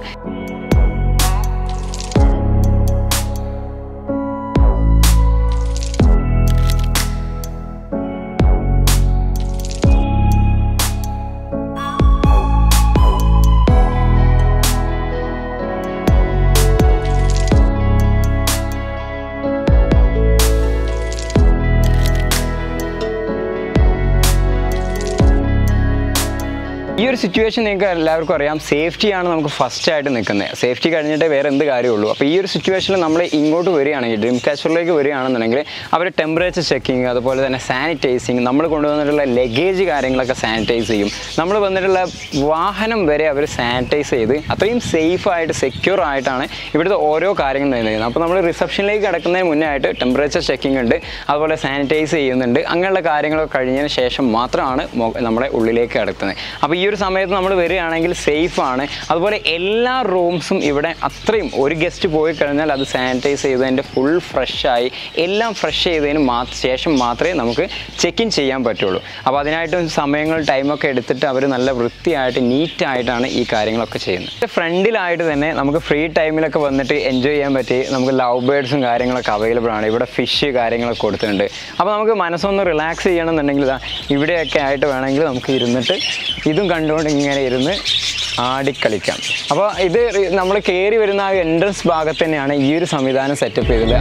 ഈ ഒരു സിറ്റുവേഷൻ നിങ്ങൾക്ക് എല്ലാവർക്കും അറിയാം സേഫ്റ്റിയാണ് നമുക്ക് ഫസ്റ്റ് ആയിട്ട് നിൽക്കുന്നത് സേഫ്റ്റി കഴിഞ്ഞിട്ടേ വേറെ എന്ത് കാര്യമുള്ളൂ അപ്പോൾ ഈ ഒരു സിറ്റുവേഷനിൽ നമ്മൾ ഇങ്ങോട്ട് വരികയാണെങ്കിൽ ഡ്രീം കാച്ചറിലേക്ക് വരികയാണെന്നുണ്ടെങ്കിൽ അവർ ടെമ്പറേച്ചർ ചെക്കിങ് അതുപോലെ തന്നെ സാനിറ്റൈസിങ് നമ്മൾ കൊണ്ടുവന്നിട്ടുള്ള ലഗേജ് കാര്യങ്ങളൊക്കെ സാനിറ്റൈസ് ചെയ്യും നമ്മൾ വന്നിട്ടുള്ള വാഹനം വരെ അവർ സാനിറ്റൈസ് ചെയ്ത് അത്രയും സേഫ് ആയിട്ട് സെക്യൂർ ആയിട്ടാണ് ഇവിടുത്തെ ഓരോ കാര്യങ്ങൾ ചെയ്യുന്നത് അപ്പോൾ നമ്മൾ റിസപ്ഷനിലേക്ക് കിടക്കുന്നതിന് മുന്നേ ആയിട്ട് ടെമ്പറേച്ചർ ചെക്കിംഗ് ഉണ്ട് അതുപോലെ സാനിറ്റൈസ് ചെയ്യുന്നുണ്ട് അങ്ങനെയുള്ള കാര്യങ്ങളൊക്കെ കഴിഞ്ഞതിന് ശേഷം മാത്രമാണ് മൊ- നമ്മുടെ ഉള്ളിലേക്ക് കിടക്കുന്നത് അപ്പോൾ ഈ ഒരു സമയത്ത് നമ്മൾ വരികയാണെങ്കിൽ സേഫ് ആണ് അതുപോലെ എല്ലാ റൂംസും ഇവിടെ അത്രയും ഒരു ഗസ്റ്റ് പോയി കഴിഞ്ഞാൽ അത് സാനിറ്റൈസ് ചെയ്തതിൻ്റെ ഫുൾ ഫ്രഷായി എല്ലാം ഫ്രഷ് ചെയ്തതിന് മാ ശേഷം മാത്രമേ നമുക്ക് ചെക്ക് ഇൻ ചെയ്യാൻ പറ്റുള്ളൂ അപ്പോൾ അതിനായിട്ട് സമയങ്ങൾ ടൈമൊക്കെ എടുത്തിട്ട് അവർ നല്ല വൃത്തിയായിട്ട് നീറ്റായിട്ടാണ് ഈ കാര്യങ്ങളൊക്കെ ചെയ്യുന്നത് ഫ്രണ്ടിലായിട്ട് തന്നെ നമുക്ക് ഫ്രീ ടൈമിലൊക്കെ വന്നിട്ട് എൻജോയ് ചെയ്യാൻ പറ്റി നമുക്ക് ലവ് ബേർഡ്സും കാര്യങ്ങളൊക്കെ അവൈലബിൾ ആണ് ഇവിടെ ഫിഷ് കാര്യങ്ങളൊക്കെ കൊടുത്തിട്ടുണ്ട് അപ്പോൾ നമുക്ക് മനസ്സൊന്ന് റിലാക്സ് ചെയ്യണമെന്നുണ്ടെങ്കിൽ ഇതാ ഇവിടെയൊക്കെ ആയിട്ട് വേണമെങ്കിൽ നമുക്ക് ഇരുന്നിട്ട് ഇതും കണ്ടുകൊണ്ട് ഇങ്ങനെ ഇരുന്ന് ആടിക്കളിക്കാം അപ്പോൾ ഇത് നമ്മൾ കയറി വരുന്ന ആ എൻട്രൻസ് ഭാഗത്ത് തന്നെയാണ് ഈ ഒരു സംവിധാനം സെറ്റപ്പ് ചെയ്തത്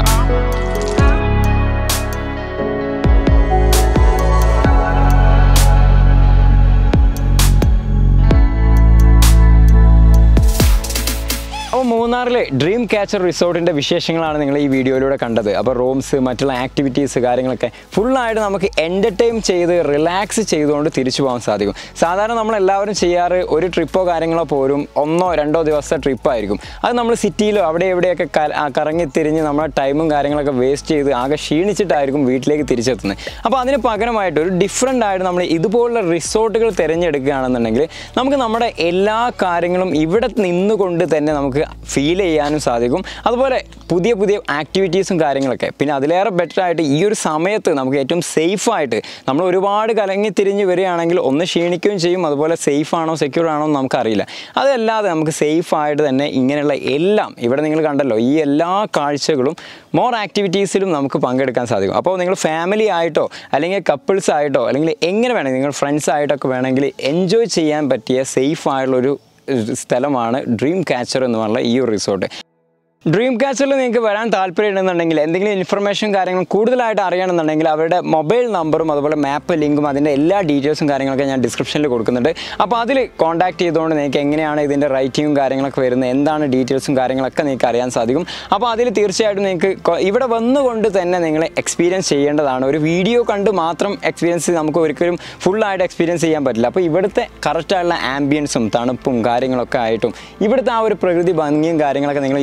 അപ്പോൾ മൂന്നാറിലെ ഡ്രീം ക്യാച്ചർ റിസോർട്ടിൻ്റെ വിശേഷങ്ങളാണ് നിങ്ങൾ ഈ വീഡിയോയിലൂടെ കണ്ടത് അപ്പോൾ റൂംസ് മറ്റുള്ള ആക്ടിവിറ്റീസ് കാര്യങ്ങളൊക്കെ ഫുള്ളായിട്ട് നമുക്ക് എൻ്റർടൈൻ ചെയ്ത് റിലാക്സ് ചെയ്തുകൊണ്ട് തിരിച്ചു പോകാൻ സാധിക്കും സാധാരണ നമ്മൾ എല്ലാവരും ചെയ്യാറ് ഒരു ട്രിപ്പോ കാര്യങ്ങളോ പോരും ഒന്നോ രണ്ടോ ദിവസത്തെ ട്രിപ്പായിരിക്കും അത് നമ്മൾ സിറ്റിയിലോ അവിടെ എവിടെയൊക്കെ ക- ആ കറങ്ങി തിരിഞ്ഞ് നമ്മുടെ ടൈമും കാര്യങ്ങളൊക്കെ വേസ്റ്റ് ചെയ്ത് ആകെ ക്ഷീണിച്ചിട്ടായിരിക്കും വീട്ടിലേക്ക് തിരിച്ചെത്തുന്നത് അപ്പോൾ അതിന് പകരമായിട്ട് ഒരു ഡിഫറെൻ്റ് ആയിട്ട് നമ്മൾ ഇതുപോലുള്ള റിസോർട്ടുകൾ തിരഞ്ഞെടുക്കുകയാണെന്നുണ്ടെങ്കിൽ നമുക്ക് നമ്മുടെ എല്ലാ കാര്യങ്ങളും ഇവിടെ നിന്നുകൊണ്ട് തന്നെ നമുക്ക് ഫീൽ ചെയ്യാനും സാധിക്കും അതുപോലെ പുതിയ പുതിയ ആക്ടിവിറ്റീസും കാര്യങ്ങളൊക്കെ പിന്നെ അതിലേറെ ബെറ്റർ ആയിട്ട് ഈ ഒരു സമയത്ത് നമുക്ക് ഏറ്റവും സേഫ് ആയിട്ട് നമ്മൾ ഒരുപാട് കലങ്ങി തിരിഞ്ഞ് വരികയാണെങ്കിൽ ഒന്ന് ക്ഷീണിക്കുകയും ചെയ്യും അതുപോലെ സേഫ് ആണോ സെക്യൂർ ആണോ എന്ന് നമുക്കറിയില്ല അതല്ലാതെ നമുക്ക് സേഫ് ആയിട്ട് തന്നെ ഇങ്ങനെയുള്ള എല്ലാം ഇവിടെ നിങ്ങൾ കണ്ടല്ലോ ഈ എല്ലാ കാഴ്ചകളും മോർ ആക്ടിവിറ്റീസിലും നമുക്ക് പങ്കെടുക്കാൻ സാധിക്കും അപ്പോൾ നിങ്ങൾ ഫാമിലി ആയിട്ടോ അല്ലെങ്കിൽ കപ്പിൾസ് ആയിട്ടോ അല്ലെങ്കിൽ എങ്ങനെ വേണമെങ്കിൽ നിങ്ങൾ ഫ്രണ്ട്സ് ആയിട്ടൊക്കെ വേണമെങ്കിൽ എൻജോയ് ചെയ്യാൻ പറ്റിയ സേഫ് ആയിട്ടുള്ളൊരു ഏഹ്, സ്ഥലമാണ് ഡ്രീം ക്യാച്ചർ എന്ന് പറഞ്ഞ ഈ ഒരു റിസോർട്ട് ഡ്രീം ക്യാച്ചറിൽ നിങ്ങൾക്ക് വരാൻ താല്പര്യമുണ്ടെന്നുണ്ടെങ്കിൽ എന്തെങ്കിലും ഇൻഫർമേഷൻ കാര്യങ്ങളും കൂടുതലായിട്ട് അറിയണമെന്നുണ്ടെങ്കിൽ അവരുടെ മൊബൈൽ നമ്പറും അതുപോലെ മാപ്പ് ലിങ്കും അതിൻ്റെ എല്ലാ ഡീറ്റെയിൽസും കാര്യങ്ങളൊക്കെ ഞാൻ ഡിസ്ക്രിപ്ഷനിൽ കൊടുക്കുന്നുണ്ട് അപ്പോൾ അതിൽ കോൺടാക്ട് ചെയ്തുകൊണ്ട് നിങ്ങൾക്ക് എങ്ങനെയാണ് ഇതിൻ്റെ റൈറ്റിങ്ങും കാര്യങ്ങളൊക്കെ വരുന്നത് എന്താണ് ഡീറ്റെയിൽസും കാര്യങ്ങളൊക്കെ നിങ്ങൾക്ക് അറിയാൻ സാധിക്കും അപ്പോൾ അതിൽ തീർച്ചയായിട്ടും നിങ്ങൾക്ക് കൊ- ഇവിടെ വന്നുകൊണ്ട് തന്നെ നിങ്ങൾ എക്സ്പീരിയൻസ് ചെയ്യേണ്ടതാണ് ഒരു വീഡിയോ കണ്ട് മാത്രം എക്സ്പീരിയൻസ് നമുക്ക് ഒരിക്കലും ഫുള്ളായിട്ട് എക്സ്പീരിയൻസ് ചെയ്യാൻ പറ്റില്ല അപ്പോൾ ഇവിടുത്തെ കറക്റ്റായിട്ടുള്ള ആംബിയൻസും തണുപ്പും കാര്യങ്ങളൊക്കെ ആയിട്ടും ഇവിടുത്തെ ആ ഒരു പ്രകൃതി ഭംഗിയും കാര്യങ്ങളൊക്കെ നിങ്ങൾ ഇവിടെ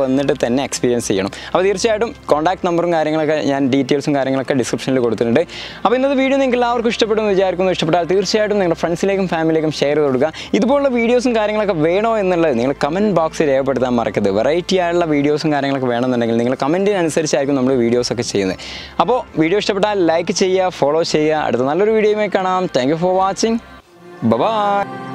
വന്നിട്ട് തന്നെ എക്സ്പീരിയൻസ് ചെയ്യണം അപ്പോൾ തീർച്ചയായിട്ടും കോൺടാക്ട് നമ്പറും കാര്യങ്ങളൊക്കെ ഞാൻ ഡീറ്റെയിൽസും കാര്യങ്ങളൊക്കെ ഡിസ്ക്രിപ്ഷനിൽ കൊടുത്തിട്ടുണ്ട് അപ്പോൾ ഇന്നത്തെ വീഡിയോ നിങ്ങൾക്ക് എല്ലാവർക്കും ഇഷ്ടപ്പെടുമെന്ന് വിചാരിക്കുന്നു ഇഷ്ടപ്പെട്ടാൽ തീർച്ചയായിട്ടും നിങ്ങളുടെ ഫ്രണ്ട്സിലേക്കും ഫാമിലിയിലേക്കും ഷെയർ ചെയ്ത് കൊടുക്കുക ഇതുപോലുള്ള വീഡിയോസും കാര്യങ്ങളൊക്കെ വേണോ എന്നുള്ളത് നിങ്ങൾ കമൻറ്റ് ബോക്സിൽ രേഖപ്പെടുത്താൻ മറക്കരുത് വെറൈറ്റി ആയിട്ടുള്ള വീഡിയോസും കാര്യങ്ങളൊക്കെ വേണമെന്നുണ്ടെങ്കിൽ നിങ്ങൾ കമൻറ്റിനനുസരിച്ചായിരിക്കും നമ്മൾ വീഡിയോസൊക്കെ ചെയ്യുന്നത് അപ്പോൾ വീഡിയോ ഇഷ്ടപ്പെട്ടാൽ ലൈക്ക് ചെയ്യുക ഫോളോ ചെയ്യുക അടുത്ത നല്ലൊരു വീഡിയോയുമായി കാണാം thank you for watching by